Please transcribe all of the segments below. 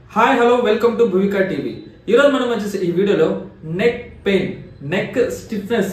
hi hello welcome to Bhoomika TV ఈరోజు మనం వచ్చేసి ఈ వీడియోలో నెక్ పెయిన్ నెక్ స్టిఫ్నెస్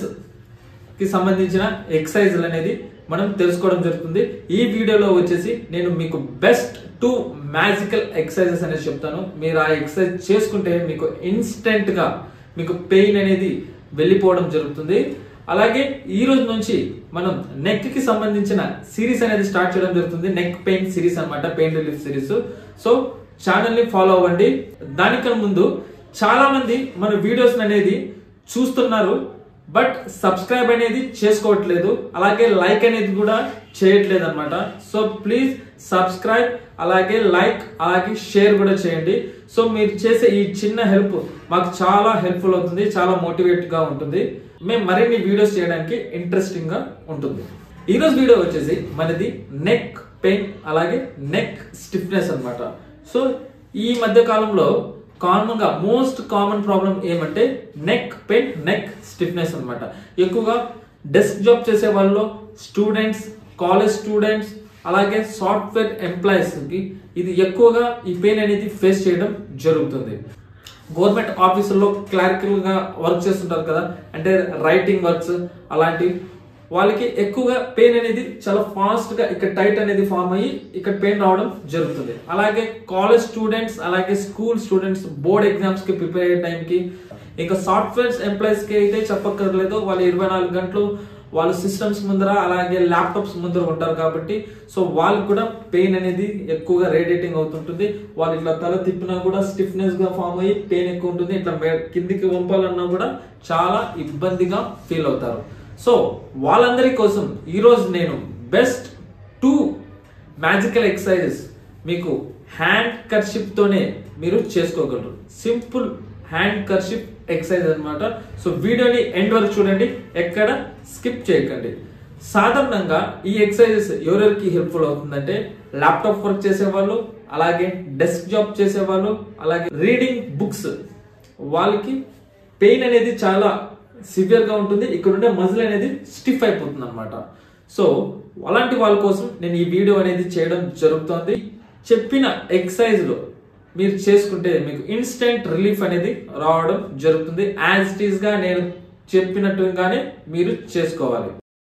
కి సంబంధించిన ఎక్సర్సైజ్లు అనేది మనం తెలుసుకోవడం జరుగుతుంది ఈ వీడియోలో వచ్చేసి నేను మీకు బెస్ట్ టూ మ్యాజికల్ ఎక్సర్సైజెస్ అనేది చెప్తాను మీరు ఆ ఎక్సర్సైజ్ చేసుకుంటే మీకు ఇన్స్టెంట్ గా మీకు పెయిన్ అనేది వెళ్ళిపోవడం జరుగుతుంది అలాగే ఈ రోజు నుంచి మనం నెక్ కి సంబంధించిన సిరీస్ అనేది స్టార్ట్ చేయడం జరుగుతుంది నెక్ పెయిన్ సిరీస్ అన్నమాట pain relief series so channel ని ఫాలో అవ్వండి దానికన్నా ముందు చాలా మంది మన వీడియోస్ అనేది చూస్తున్నారు బట్ సబ్స్క్రైబ్ అనేది చేసుకోవట్లేదు అలాగే లైక్ అనేది కూడా చేయట్లేదు అనమాట సో ప్లీజ్ సబ్స్క్రైబ్ అలాగే లైక్ అలాగే షేర్ కూడా చేయండి సో మీరు చేసే ఈ చిన్న హెల్ప్ మాకు చాలా హెల్ప్ఫుల్ అవుతుంది చాలా మోటివేట్ గా ఉంటుంది మేము మరిన్ని వీడియోస్ చేయడానికి ఇంట్రెస్టింగ్ గా ఉంటుంది ఈ రోజు వీడియో వచ్చేసి మనది నెక్ పెయిన్ అలాగే నెక్ స్టిఫ్నెస్ అన్నమాట సో ఈ మధ్య కాలంలో కామన్ గా మోస్ట్ కామన్ ప్రాబ్లం ఏమంటే నెక్ పెయిన్ నెక్ స్టిఫ్నెస్ అన్నమాట ఎక్కువగా డెస్క్ జాబ్ చేసే వాళ్ళు స్టూడెంట్స్ కాలేజ్ స్టూడెంట్స్ అలాగే సాఫ్ట్వేర్ ఎంప్లాయీస్ కి ఇది ఎక్కువగా ఈ పెయిన్ అనేది ఫేస్ చేయడం జరుగుతుంది గవర్నమెంట్ ఆఫీసుల్లో క్లారికల్ గా వర్క్ చేస్తుంటారు కదా అంటే రైటింగ్ వర్క్స్ అలాంటి వాళ్ళకి ఎక్కువగా పెయిన్ అనేది చాలా ఫాస్ట్ గా ఇక్కడ టైట్ అనేది ఫామ్ అయ్యి ఇక్కడ పెయిన్ రావడం జరుగుతుంది అలాగే కాలేజ్ స్టూడెంట్స్ అలాగే స్కూల్ స్టూడెంట్స్ బోర్డ్ ఎగ్జామ్స్ కి ప్రిపేర్ అయ్యే టైంకి ఇంకా సాఫ్ట్వేర్ ఎంప్లాయీస్ కి అయితే చెప్పక్కర్లేదు వాళ్ళు ఇరవై నాలుగు గంటలు వాళ్ళు సిస్టమ్స్ ముందర అలాగే ల్యాప్టాప్స్ ముందర ఉంటారు కాబట్టి సో వాళ్ళకి కూడా పెయిన్ అనేది ఎక్కువగా రేడియేటింగ్ అవుతుంటుంది వాళ్ళు ఇట్లా తల తిప్పినా కూడా స్టిఫ్నెస్ గా ఫామ్ అయ్యి పెయిన్ ఎక్కువ ఉంటుంది ఇట్లా మే- కిందికి వంపాలన్నా కూడా చాలా ఇబ్బందిగా ఫీల్ అవుతారు సో వాళ్ళందరి కోసం ఈరోజు నేను బెస్ట్ టూ మ్యాజికల్ ఎక్సర్సైజెస్ మీకు హ్యాండ్ కర్షిప్ తోనే మీరు చేసుకోగలరు సింపుల్ హ్యాండ్ కర్షిప్ ఎక్సర్సైజ్ అన్నమాట సో వీడియోని ఎండ్ వరకు చూడండి ఎక్కడ స్కిప్ చేయకండి సాధారణంగా ఈ ఎక్సర్సైజెస్ ఎవరెవరికి హెల్ప్ఫుల్ అవుతుందంటే ల్యాప్టాప్ వర్క్ చేసే వాళ్ళు అలాగే డెస్క్ జాబ్ చేసే వాళ్ళు అలాగే రీడింగ్ బుక్స్ వాళ్ళకి పెయిన్ అనేది చాలా సివియర్ గా ఉంటుంది ఇక్కడ ఉండే మజిల్ అనేది స్టిఫ్ అయిపోతుంది అనమాట సో అలాంటి వాళ్ళ కోసం నేను ఈ వీడియో అనేది చేయడం జరుగుతుంది చెప్పిన ఎక్సర్సైజ్ లో మీరు చేసుకుంటే మీకు ఇన్స్టెంట్ రిలీఫ్ అనేది రావడం జరుగుతుంది యాజ్ ఇట్ ఈస్ గా నేను చెప్పినట్టుగానే మీరు చేసుకోవాలి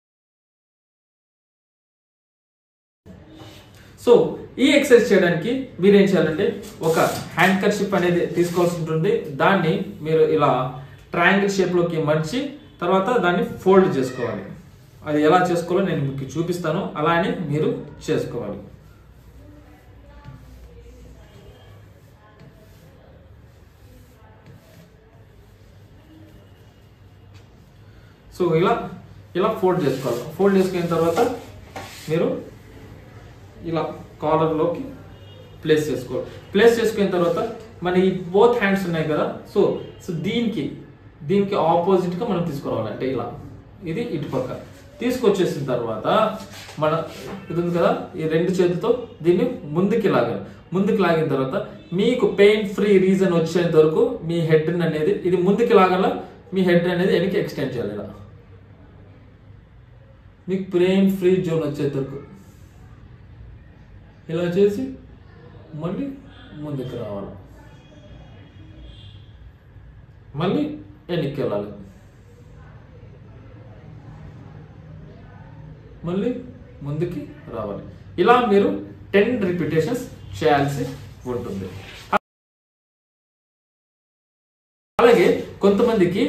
సో ఈ ఎక్సర్సైజ్ చేయడానికి మీరు ఏం చేయాలంటే ఒక హ్యాండ్ కర్షిప్ అనేది తీసుకోవాల్సి ఉంటుంది దాన్ని మీరు ఇలా ట్రయాంగిల్ షేప్ లోకి మర్చి తర్వాత దాన్ని ఫోల్డ్ చేసుకోవాలి అది ఎలా చేసుకోవాలో నేను మీకు చూపిస్తాను అలానే మీరు చేసుకోవాలి సో ఇలా ఇలా ఫోల్డ్ చేసుకోవాలి ఫోల్డ్ చేసుకున్న తర్వాత మీరు ఇలా కాలర్లోకి ప్లేస్ చేసుకోవాలి ప్లేస్ చేసుకున్న తర్వాత మన ఈ బోత్ హ్యాండ్స్ ఉన్నాయి కదా సో సో దీనికి దీనికి ఆపోజిట్ గా మనం తీసుకురావాలి అంటే ఇలా ఇది ఇటు పక్క తీసుకొచ్చేసిన తర్వాత మన ఇది ఉంది కదా ఈ రెండు చేతితో దీన్ని ముందుకి లాగాలి ముందుకు లాగిన తర్వాత మీకు పెయిన్ ఫ్రీ రీజన్ వచ్చేంత వరకు మీ హెడ్ అనేది ఇది ముందుకి లాగాల మీ హెడ్ అనేది వెనక్కి ఎక్స్టెండ్ చేయాలి ఇలా మీకు పెయిన్ ఫ్రీ జోన్ వచ్చేంత వరకు ఇలా చేసి మళ్ళీ ముందుకు రావాలి మళ్ళీ వెనక్కి వెళ్ళాలి మళ్ళీ ముందుకి రావాలి ఇలా మీరు టెన్ రిపిటేషన్స్ చేయాల్సి ఉంటుంది అలాగే కొంతమందికి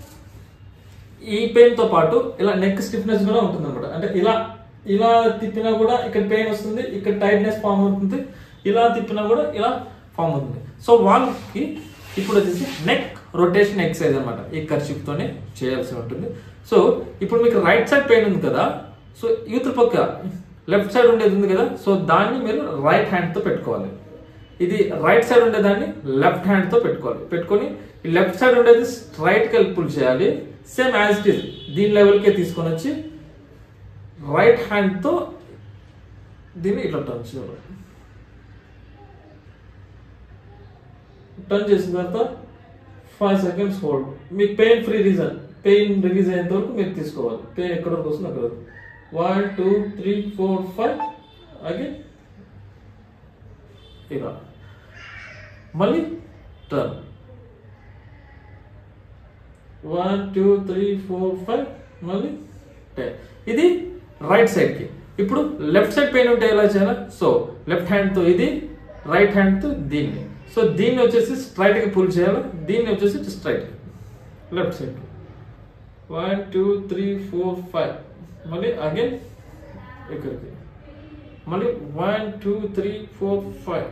ఈ పెయిన్ తో పాటు ఇలా నెక్ స్టిఫ్నెస్ కూడా ఉంటుంది అనమాట అంటే ఇలా ఇలా తిప్పినా కూడా ఇక్కడ పెయిన్ వస్తుంది ఇక్కడ టైట్నెస్ ఫామ్ అవుతుంది ఇలా తిప్పినా కూడా ఇలా ఫామ్ అవుతుంది సో వాళ్ళకి ఇప్పుడు వచ్చేసి నెక్ రొటేషన్ ఎక్సర్సైజ్ అనమాట ఈ కర్షిప్ తోనే చేయాల్సి ఉంటుంది సో ఇప్పుడు మీకు రైట్ సైడ్ పెయిన్ ఉంది కదా సో యూత్ పక్క లెఫ్ట్ సైడ్ ఉండేది ఉంది కదా సో దాన్ని మీరు రైట్ హ్యాండ్ తో పెట్టుకోవాలి ఇది రైట్ సైడ్ ఉండేదాన్ని లెఫ్ట్ హ్యాండ్ తో పెట్టుకోవాలి పెట్టుకొని ఈ లెఫ్ట్ సైడ్ ఉండేది స్ట్రైట్ కి పుల్ చేయాలి సేమ్ యాజ్ ఇట్ ఈస్ దీని లెవెల్కే తీసుకొని వచ్చి రైట్ హ్యాండ్ తో దీన్ని ఇట్లా టర్న్ చేయాలి టర్న్ చేసిన తర్వాత ఫైవ్ సెకండ్స్ హోల్డ్ మీకు pain free region pain release అయ్యేంత వరకు మీరు తీసుకోవాలి పెయిన్ ఎక్కడ వరకు వస్తుంది అక్కడ one two three four five again ఇలా మళ్ళీ turn one two three four five మళ్ళీ టెన్ ఇది రైట్ సైడ్ కి ఇప్పుడు లెఫ్ట్ సైడ్ పెయిన్ ఉంటే ఎలా చేయాలి సో లెఫ్ట్ హ్యాండ్ తో ఇది రైట్ హ్యాండ్ తో దీన్ని సో దీన్ని వచ్చేసి స్ట్రైట్ గా పుల్ చేయాలి దీన్ని వచ్చేసి straight left side one two three four five మళ్ళీ అగైన్ ఇక్కడికి మళ్ళీ one two three four five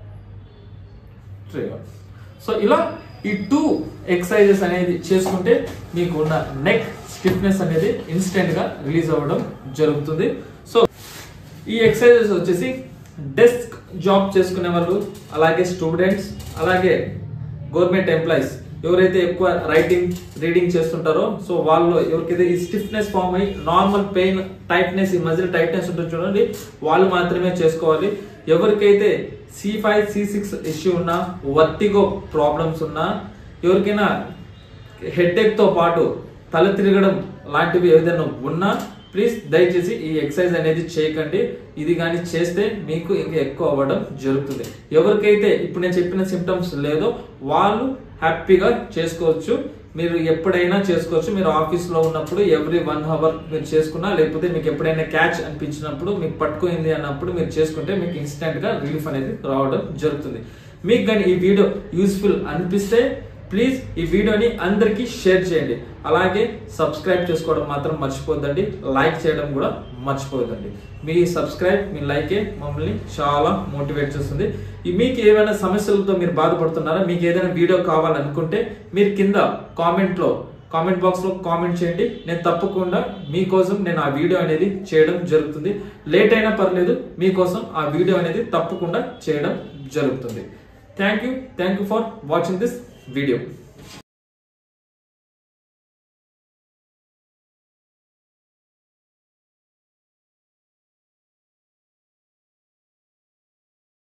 trigger so ఇలా ఈ టూ ఎక్సర్సైజెస్ అనేది చేసుకుంటే మీకు ఉన్న నెక్ స్టిఫ్నెస్ అనేది ఇన్స్టెంట్ గా రిలీజ్ అవ్వడం జరుగుతుంది సో ఈ ఎక్సర్సైజెస్ వచ్చేసి డెస్క్ జాబ్ చేసుకునే వాళ్ళు అలాగే స్టూడెంట్స్ అలాగే గవర్నమెంట్ ఎంప్లాయీస్ ఎవరైతే ఎక్కువ రైటింగ్ రీడింగ్ చేస్తుంటారో సో వాళ్ళు ఎవరికైతే ఈ స్టిఫ్నెస్ ఫామ్ అయ్యి నార్మల్ పెయిన్ టైట్నెస్ ఈ మధ్యలో టైట్నెస్ ఉంటుంది చూడండి వాళ్ళు మాత్రమే చేసుకోవాలి ఎవరికైతే C five C six issue ఉన్నా వర్తిగో ప్రాబ్లమ్స్ ఉన్నా ఎవరికైనా హెడేక్ తో పాటు తల తిరగడం లాంటివి ఏదైనా ఉన్నా ప్లీజ్ దయచేసి ఈ ఎక్సర్సైజ్ అనేది చేయకండి ఇది కానీ చేస్తే మీకు ఇంకా ఎక్కువ అవ్వడం జరుగుతుంది ఎవరికైతే ఇప్పుడు నేను చెప్పిన సిమ్టమ్స్ లేదో వాళ్ళు హ్యాపీగా చేసుకోవచ్చు మీరు ఎప్పుడైనా చేసుకోవచ్చు మీరు ఆఫీస్ లో ఉన్నప్పుడు ఎవ్రీ వన్ అవర్ మీరు చేసుకున్నా లేకపోతే మీకు ఎప్పుడైనా క్యాచ్ అనిపించినప్పుడు మీకు పట్టుకుంది అన్నప్పుడు మీరు చేసుకుంటే మీకు ఇన్స్టెంట్ గా రిలీఫ్ అనేది రావడం జరుగుతుంది మీకు కానీ ఈ వీడియో యూస్ఫుల్ అనిపిస్తే ప్లీజ్ ఈ వీడియోని అందరికీ షేర్ చేయండి అలాగే సబ్స్క్రైబ్ చేసుకోవడం మాత్రం మర్చిపోద్దండి లైక్ చేయడం కూడా మర్చిపోద్దండి మీ సబ్స్క్రైబ్ మీ లైకే మమ్మల్ని చాలా మోటివేట్ చేస్తుంది ఈ మీకు ఏమైనా సమస్యలతో మీరు బాధపడుతున్నారా మీకు ఏదైనా వీడియో కావాలనుకుంటే మీరు కింద కామెంట్ లో కామెంట్ బాక్స్ లో కామెంట్ చేయండి నేను తప్పకుండా మీకోసం నేను ఆ వీడియో అనేది చేయడం జరుగుతుంది లేట్ అయినా పర్లేదు మీకోసం ఆ వీడియో అనేది తప్పకుండా చేయడం జరుగుతుంది thank you thank you for watching this video